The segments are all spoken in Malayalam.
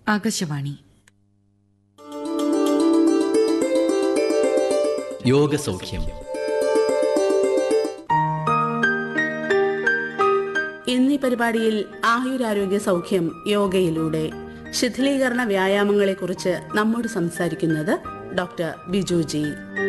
ആകാശവാണി യോഗസൗഖ്യം എന്നീ പരിപാടിയിൽ ആയുരാരോഗ്യ സൗഖ്യം യോഗയിലൂടെ ശിഥിലീകരണ വ്യായാമങ്ങളെക്കുറിച്ച് നമ്മോട് സംസാരിക്കുന്നത് ഡോക്ടർ ബിജു ജി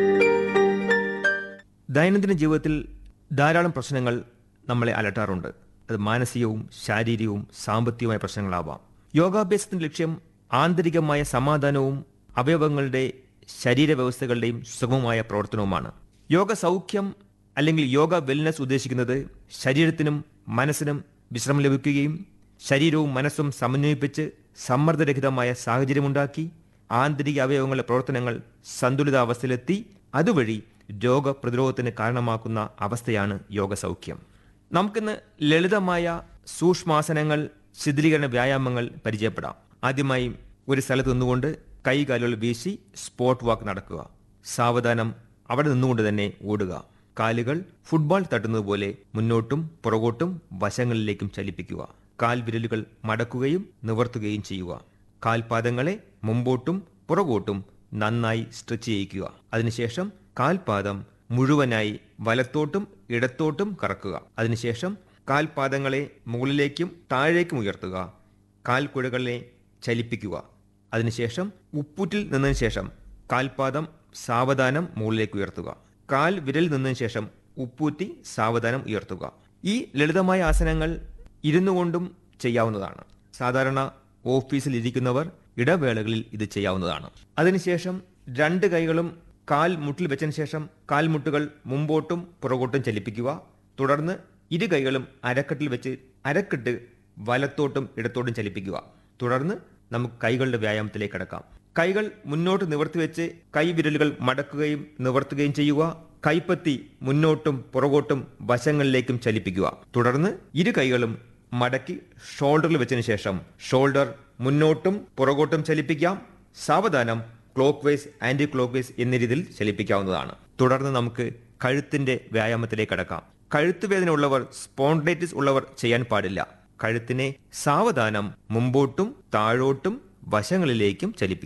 ദൈനംദിന ജീവിതത്തിൽ ധാരാളം പ്രശ്നങ്ങൾ നമ്മളെ അലട്ടാറുണ്ട് അത് മാനസികവും ശാരീരികവും സാമ്പത്തികവുമായ പ്രശ്നങ്ങളാവാം യോഗാഭ്യാസത്തിന്റെ ലക്ഷ്യം ആന്തരികമായ സമാധാനവും അവയവങ്ങളുടെ ശരീരവ്യവസ്ഥകളുടെയും സുഗമമായ പ്രവർത്തനവുമാണ് യോഗ സൗഖ്യം അല്ലെങ്കിൽ യോഗ വെൽനസ് ഉദ്ദേശിക്കുന്നത് ശരീരത്തിനും മനസ്സിനും വിശ്രമം ലഭിക്കുകയും ശരീരവും മനസ്സും സമന്വയിപ്പിച്ച് സമ്മർദ്ദരഹിതമായ സാഹചര്യമുണ്ടാക്കി ആന്തരിക അവയവങ്ങളുടെ പ്രവർത്തനങ്ങൾ സന്തുലിതാവസ്ഥയിലെത്തി അതുവഴി രോഗപ്രതിരോധത്തിന് കാരണമാക്കുന്ന അവസ്ഥയാണ് യോഗസൗഖ്യം നമുക്കിന്ന് ലളിതമായ സൂക്ഷ്മാസനങ്ങൾ ശിഥിലീകരണ വ്യായാമങ്ങൾ പരിചയപ്പെടാം ആദ്യമായി ഒരു സ്ഥലത്ത് നിന്നുകൊണ്ട് കൈകാലുകൾ വീശി സ്പോട്ട് വാക്ക് നടക്കുക സാവധാനം അവിടെ നിന്നുകൊണ്ട് തന്നെ ഓടുക കാലുകൾ ഫുട്ബോൾ തട്ടുന്നത് പോലെ മുന്നോട്ടും പുറകോട്ടും വശങ്ങളിലേക്കും ചലിപ്പിക്കുക കാൽവിരലുകൾ മടക്കുകയും നിവർത്തുകയും ചെയ്യുക കാൽപാദങ്ങളെ മുമ്പോട്ടും പുറകോട്ടും നന്നായി സ്ട്രെച്ച് ചെയ്യിക്കുക അതിനുശേഷം കാൽപാദം മുഴുവനായി വലത്തോട്ടും ഇടത്തോട്ടും കറക്കുക അതിനുശേഷം കാൽപാദങ്ങളെ മുകളിലേക്കും താഴേക്കും ഉയർത്തുക കാൽക്കുഴകളെ ചലിപ്പിക്കുക അതിനുശേഷം ഉപ്പൂറ്റിൽ നിന്നതിന് ശേഷം കാൽപാദം സാവധാനം മുകളിലേക്ക് ഉയർത്തുക കാൽ വിരൽ നിന്നതിന് ശേഷം ഉപ്പൂറ്റി സാവധാനം ഉയർത്തുക ഈ ലളിതമായ ആസനങ്ങൾ ഇരുന്നു കൊണ്ടും ചെയ്യാവുന്നതാണ് സാധാരണ ഓഫീസിൽ ഇരിക്കുന്നവർ ഇടവേളകളിൽ ഇത് ചെയ്യാവുന്നതാണ് അതിനുശേഷം രണ്ട് കൈകളും കാൽ മുട്ടിൽ വെച്ചതിന് ശേഷം കാൽമുട്ടുകൾ മുമ്പോട്ടും പുറകോട്ടും ചലിപ്പിക്കുക തുടർന്ന് ഇരു കൈകളും അരക്കെട്ടിൽ വെച്ച് അരക്കെട്ട് വലത്തോട്ടും ഇടത്തോട്ടും ചലിപ്പിക്കുക തുടർന്ന് നമുക്ക് കൈകളുടെ വ്യായാമത്തിലേക്ക് കടക്കാം കൈകൾ മുന്നോട്ട് നിവർത്തി വെച്ച് കൈവിരലുകൾ മടക്കുകയും നിവർത്തുകയും ചെയ്യുക കൈപ്പത്തി മുന്നോട്ടും പുറകോട്ടും വശങ്ങളിലേക്കും ചലിപ്പിക്കുക തുടർന്ന് ഇരു കൈകളും മടക്കി ഷോൾഡറിൽ വെച്ചതിന് ശേഷം ഷോൾഡർ മുന്നോട്ടും പുറകോട്ടും ചലിപ്പിക്കാം സാവധാനം clockwise anticlockwise എന്ന രീതിയിൽ ചലിപ്പിക്കാവുന്നതാണ് തുടർന്ന് നമുക്ക് കഴുത്തിന്റെ വ്യായാമത്തിലേക്ക് കടക്കാം കഴുത്ത് വേദന ഉള്ളവർ സ്പോണ്ടൈറ്റിസ് ഉള്ളവർ ചെയ്യാൻ പാടില്ല കഴുത്തിനെ സാവധാനം മുമ്പോട്ടും താഴോട്ടും വശങ്ങളിലേക്കും ചലിപ്പിക്കുക